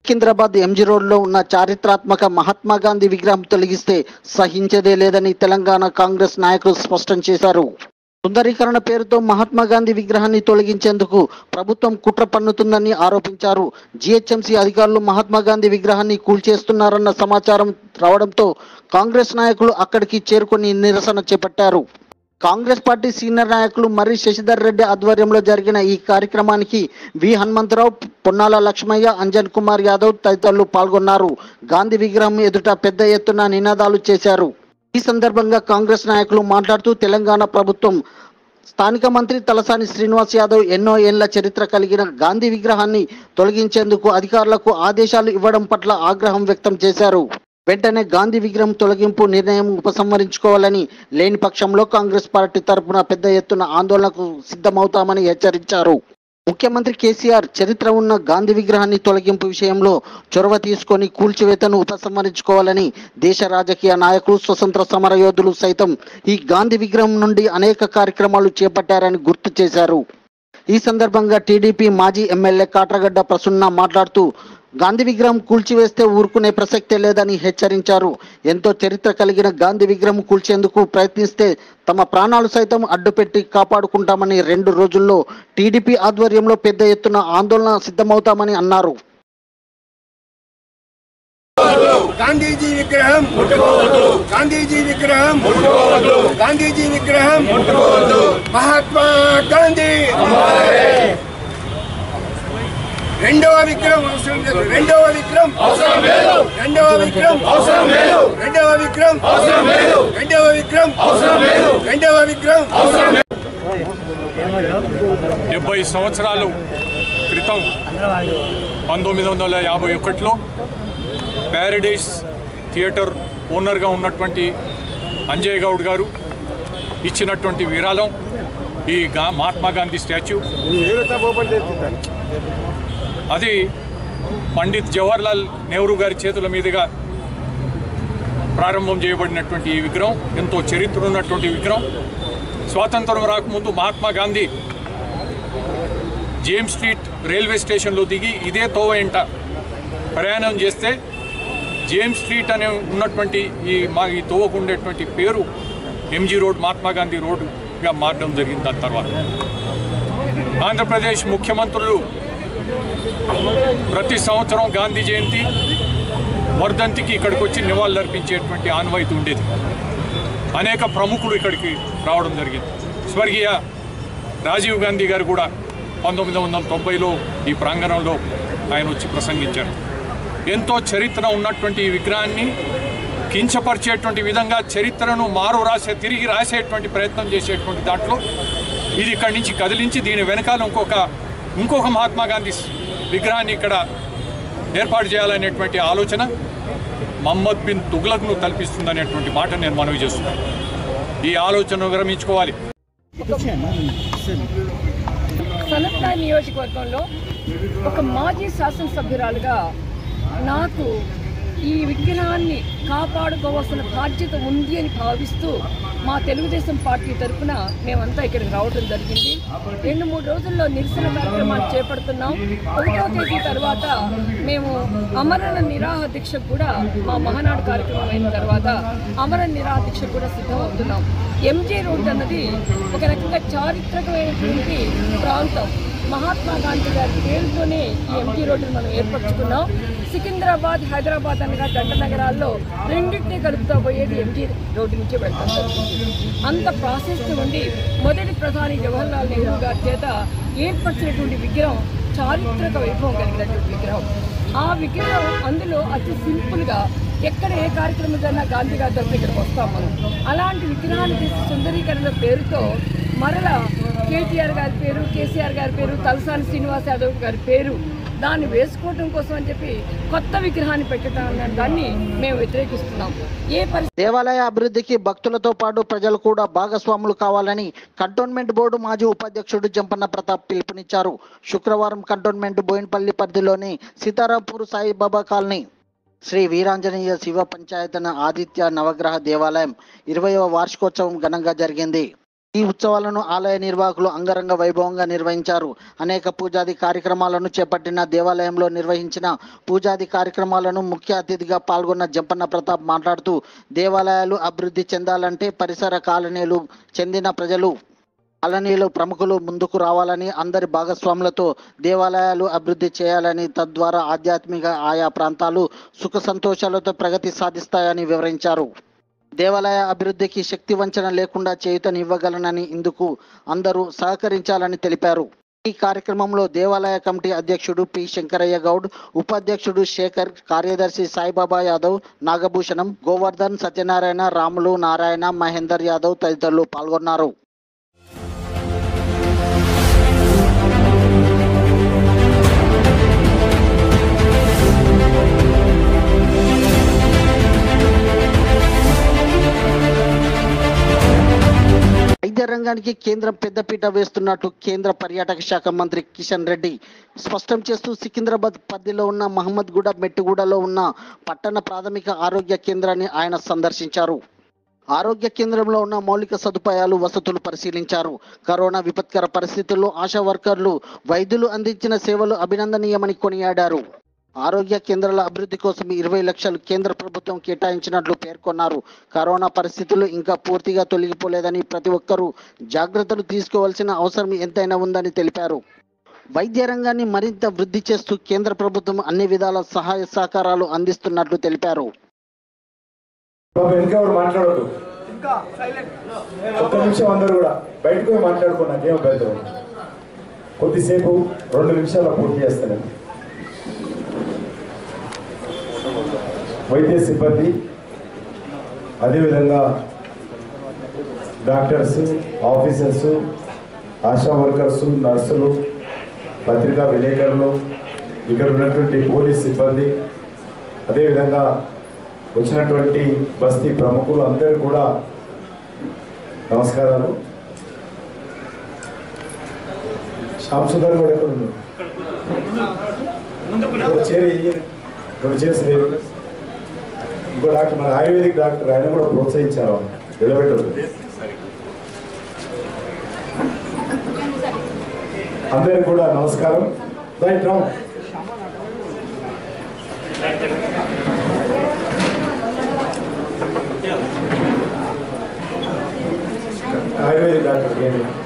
Secunderabad MG రోడ్లో ఉన్న చారిత్రాత్మక మహాత్మా గాంధీ విగ్రహం తొలగిస్తే సహించేదే లేదని తెలంగాణ కాంగ్రెస్ నాయకులు స్పష్టం చేశారు సుందరీకరణ పేరుతో మహాత్మా గాంధీ విగ్రహాన్ని తొలగించేందుకు ప్రభుత్వం కుట్ర పన్నుతుందని ఆరోపించారు జీహెచ్ఎంసీ అధికారులు మహాత్మా గాంధీ విగ్రహాన్ని కూల్చేస్తున్నారన్న సమాచారం రావడంతో కాంగ్రెస్ నాయకులు అక్కడికి చేరుకొని నిరసన చేపట్టారు కాంగ్రెస్ పార్టీ సీనియర్ నాయకులు మర్రి శశిధర్ రెడ్డి ఆధ్వర్యంలో జరిగిన ఈ కార్యక్రమానికి వి హనుమంతరావు పొన్నాల లక్ష్మయ్య అంజన్ కుమార్ యాదవ్ తదితరులు పాల్గొన్నారు గాంధీ విగ్రహం ఎదుట పెద్ద ఎత్తున నినాదాలు చేశారు ఈ సందర్భంగా కాంగ్రెస్ నాయకులు మాట్లాడుతూ తెలంగాణ ప్రభుత్వం స్థానిక మంత్రి తలసాని శ్రీనివాస్ యాదవ్ ఎన్నో ఏళ్ల చరిత్ర కలిగిన గాంధీ విగ్రహాన్ని తొలగించేందుకు అధికారులకు ఆదేశాలు ఇవ్వడం పట్ల ఆగ్రహం వ్యక్తం చేశారు వెంటనే గాంధీ విగ్రహం తొలగింపు నిర్ణయం ఉపసంహరించుకోవాలని లేని పక్షంలో కాంగ్రెస్ పార్టీ తరపున పెద్ద ఎత్తున ఆందోళనకు సిద్ధమవుతామని హెచ్చరించారు ముఖ్యమంత్రి కేసీఆర్ చరిత్ర ఉన్న గాంధీ విగ్రహాన్ని తొలగింపు విషయంలో చొరవ తీసుకొని కూల్చివేతను ఉపసంహరించుకోవాలని దేశ రాజకీయ నాయకులు స్వతంత్ర సమరయోధులు సైతం ఈ గాంధీ విగ్రహం నుండి అనేక కార్యక్రమాలు చేపట్టారని గుర్తు చేశారు ఈ సందర్భంగా టీడీపీ మాజీ ఎమ్మెల్యే కాట్రగడ్డ ప్రసన్న మాట్లాడుతూ గాంధీ విగ్రహం కూల్చివేస్తే ఊరుకునే ప్రసక్తే లేదని హెచ్చరించారు ఎంతో చరిత్ర కలిగిన గాంధీ విగ్రహం కూల్చేందుకు ప్రయత్నిస్తే తమ ప్రాణాలు సైతం అడ్డుపెట్టి కాపాడుకుంటామని రెండు రోజుల్లో టీడీపీ ఆధ్వర్యంలో పెద్ద ఎత్తున ఆందోళన సిద్ధమవుతామని అన్నారు గాంధీజీ విగ్రహం గాంధీజీ విగ్రహం గాంధీజీ విగ్రహం మహాత్మా గాంధీ రెండవ విగ్రహం అవసరం లేదు రెండవ విగ్రహం అవసరం లేదు రెండవ విగ్రహం అవసరం లేదు రెండవ విగ్రహం అవసరం లేదు రెండవ విగ్రహం అవసరం లేదు రెండవ విగ్రహం అవసరం డెబ్బై సంవత్సరాలు క్రితం పంతొమ్మిది వందల యాభై ఒకటిలో ప్యారడైస్ థియేటర్ ఓనర్గా ఉన్నటువంటి అంజయ్ గౌడ్ గారు ఇచ్చినటువంటి విరాళం ఈ గా మహాత్మా గాంధీ స్టాచ్యూ అది పండిత్ జవహర్లాల్ నెహ్రూ గారి చేతుల మీదుగా ప్రారంభం చేయబడినటువంటి ఈ విగ్రహం ఎంతో చరిత్ర ఉన్నటువంటి విగ్రహం స్వాతంత్రం రాకముందు Mahatma Gandhi James Street railway స్టేషన్లో దిగి ఇదే తోవ వెంట ప్రయాణం చేస్తే జేమ్స్ స్ట్రీట్ అనే ఉన్నటువంటి ఈ మా ఈ తోవకు ఉండేటువంటి పేరు ఎంజీ రోడ్ మహాత్మా గాంధీ రోడ్డుగా మారడం జరిగింది దాని తర్వాత ఆంధ్రప్రదేశ్ ముఖ్యమంత్రులు ప్రతి సంవత్సరం గాంధీ జయంతి వర్ధంతికి ఇక్కడికి వచ్చి నివాళులర్పించేటువంటి ఆన్వాయితీ ఉండేది అనేక ప్రముఖులు ఇక్కడికి రావడం జరిగింది స్వర్గీయ రాజీవ్ గాంధీ గారు కూడా పంతొమ్మిది వందల తొంభైలో ఈ ప్రాంగణంలో ఆయన వచ్చి ప్రసంగించారు ఎంతో చరిత్ర ఉన్నటువంటి ఈ విగ్రహాన్ని కించపరిచేటువంటి విధంగా చరిత్రను మారు రాసే తిరిగి రాసేటువంటి ప్రయత్నం చేసేటువంటి దాంట్లో ఇది ఇక్కడి నుంచి కదిలించి దీని వెనకాల ఇంకొక ఇంకొక మహాత్మా గాంధీ విగ్రహాన్ని ఇక్కడ ఏర్పాటు చేయాలనేటువంటి ఆలోచన మహమ్మద్ బిన్ తుగ్లక్ను తలపిస్తుందనేటువంటి మాట నేను మనవి చేస్తున్నాను ఈ ఆలోచన విరమించుకోవాలి సనత్న నియోజకవర్గంలో ఒక మాజీ శాసనసభ్యురాలుగా నాకు ఈ విగ్రహాన్ని కాపాడుకోవాల్సిన బాధ్యత ఉంది అని భావిస్తూ మా తెలుగుదేశం పార్టీ తరఫున మేమంతా ఇక్కడికి రావడం జరిగింది రెండు మూడు రోజుల్లో నిరసన కార్యక్రమాలు చేపడుతున్నాం ఒకటో తేదీ తర్వాత మేము అమరణ నిరాహ దీక్షకు కూడా మా మహానాడు కార్యక్రమం అయిన తర్వాత అమరణ నిరాహ దీక్షకు కూడా సిద్ధమవుతున్నాం ఎంజే రోడ్ అన్నది ఒక రకంగా చారిత్రకమైనటువంటి ప్రాంతం మహాత్మా గాంధీ గారి పేరుతోనే ఈ ఎంజీ రోడ్డును మనం ఏర్పరచుకున్నాం సికింద్రాబాద్ హైదరాబాద్ అనగా జంట నగరాల్లో రెండింటినీ కలుపుతా పోయేది ఎంజీ రోడ్డు నుంచి వెళ్తాం అంత ప్రాసెస్ ఉండి మొదటి ప్రధాని జవహర్లాల్ నెహ్రూ గారి చేత ఏర్పరిచినటువంటి విగ్రహం చారిత్రక వైభవం కలిగినటువంటి విగ్రహం ఆ విగ్రహం అందులో అతి సింపుల్గా ఎక్కడ ఏ కార్యక్రమం జరిగినా గాంధీ గారి తరఫు ఇక్కడికి వస్తాం మనం అలాంటి విగ్రహాన్ని తీసి సుందరీకరణ పేరుతో మరలా కేటీఆర్ గారి పేరు కేసీఆర్ గారి పేరు తలసాని శ్రీనివాస్ యాదవ్ గారి పేరు దాన్ని వేసుకోవటం కోసం అని చెప్పి కొత్త విగ్రహాన్ని పెట్టడం అన్న దాన్ని మేము వ్యతిరేకిస్తున్నాం ఏ పరిస్థితి దేవాలయ అభివృద్ధికి భక్తులతో పాటు ప్రజలు కూడా భాగస్వాములు కావాలని కంటోన్మెంట్ బోర్డు మాజీ ఉపాధ్యక్షుడు జంపన్న ప్రతాప్ పిలుపునిచ్చారు శుక్రవారం కంటోన్మెంట్ బోయిన్పల్లి పరిధిలోని సీతారాంపూర్ సాయిబాబా కాలనీ శ్రీ వీరాంజనేయ శివ పంచాయతన ఆదిత్య నవగ్రహ దేవాలయం ఇరవయవ వార్షికోత్సవం ఘనంగా జరిగింది ఈ ఉత్సవాలను ఆలయ నిర్వాహకులు అంగరంగ వైభవంగా నిర్వహించారు అనేక పూజాది కార్యక్రమాలను చేపట్టిన దేవాలయంలో నిర్వహించిన పూజాది కార్యక్రమాలను ముఖ్య అతిథిగా పాల్గొన్న జంపన్న ప్రతాప్ మాట్లాడుతూ దేవాలయాలు అభివృద్ధి చెందాలంటే పరిసర కాలనీలు చెందిన ప్రజలు కాలనీలు ప్రముఖులు ముందుకు రావాలని అందరి భాగస్వాములతో దేవాలయాలు అభివృద్ధి చేయాలని తద్వారా ఆధ్యాత్మిక ఆయా ప్రాంతాలు సుఖ సంతోషాలతో ప్రగతి సాధిస్తాయని వివరించారు దేవాలయ అభివృద్ధికి శక్తి వంచన లేకుండా చేయుతనివ్వగలనని ఇందుకు అందరూ సహకరించాలని తెలిపారు ఈ కార్యక్రమంలో దేవాలయ కమిటీ అధ్యక్షుడు పి శంకరయ్య గౌడ్ ఉపాధ్యక్షుడు శేఖర్ కార్యదర్శి సాయిబాబా యాదవ్ నాగభూషణం గోవర్ధన్ సత్యనారాయణ రాములు నారాయణ మహేందర్ యాదవ్ తదితరులు పాల్గొన్నారు వైద్య రంగానికి కేంద్రం పెద్దపీట వేస్తున్నట్టు కేంద్ర పర్యాటక శాఖ మంత్రి కిషన్ రెడ్డి స్పష్టం చేస్తూ సికింద్రాబాద్ పరిధిలో ఉన్న మహమ్మద్గూడ మెట్టుగూడలో ఉన్న పట్టణ ప్రాథమిక ఆరోగ్య కేంద్రాన్ని ఆయన సందర్శించారు ఆరోగ్య కేంద్రంలో ఉన్న మౌలిక సదుపాయాలు వసతులు పరిశీలించారు కరోనా విపత్కర పరిస్థితుల్లో ఆశా వర్కర్లు వైద్యులు అందించిన సేవలు అభినందనీయమని కొనియాడారు ఆరోగ్య కేంద్రాల అభివృద్ధి కోసం ఇరవై లక్షలు కేంద్ర ప్రభుత్వం కేటాయించినట్లు పేర్కొన్నారు కరోనా పరిస్థితులు ఇంకా పూర్తిగా తొలగిపోలేదని ప్రతి ఒక్కరూ జాగ్రత్తలు తీసుకోవాల్సిన అవసరం ఎంతైనా ఉందని తెలిపారు వైద్య రంగాన్ని మరింత వృద్ధి చేస్తూ కేంద్ర ప్రభుత్వం అన్ని విధాల సహాయ సహకారాలు అందిస్తున్నట్లు తెలిపారు బాబు వెనక ఎవరు మాట్లాడొద్దు ఒక్క నిమిషం అందరూ కూడా బయటకు పోయి మాట్లాడుకున్నా ఏం పెద్దలు కొద్దిసేపు రెండు నిమిషాలు పూర్తి చేస్తాను వైద్య సిబ్బంది అదేవిధంగా డాక్టర్స్ ఆఫీసర్స్ ఆశా వర్కర్స్ నర్సులు పత్రికా విలేకరులు ఇక్కడ ఉన్నటువంటి పోలీస్ సిబ్బంది అదేవిధంగా వచ్చినటువంటి బస్తీ ప్రముఖులు అందరూ కూడా నమస్కారాలు శ్యామ్ సుందర్ కూడా ఎక్కడ ఉన్నారు ఇక్కడ చేరి రెండు చేసి లేదు ఇంకో డాక్టర్ మన ఆయుర్వేదిక్ డాక్టర్ ఆయన కూడా ప్రోత్సహించారు నిలబెట్టరు అందరికి కూడా నమస్కారం రైట్ రామ్ ఆయుర్వేదిక్ డాక్టర్ ఏంటి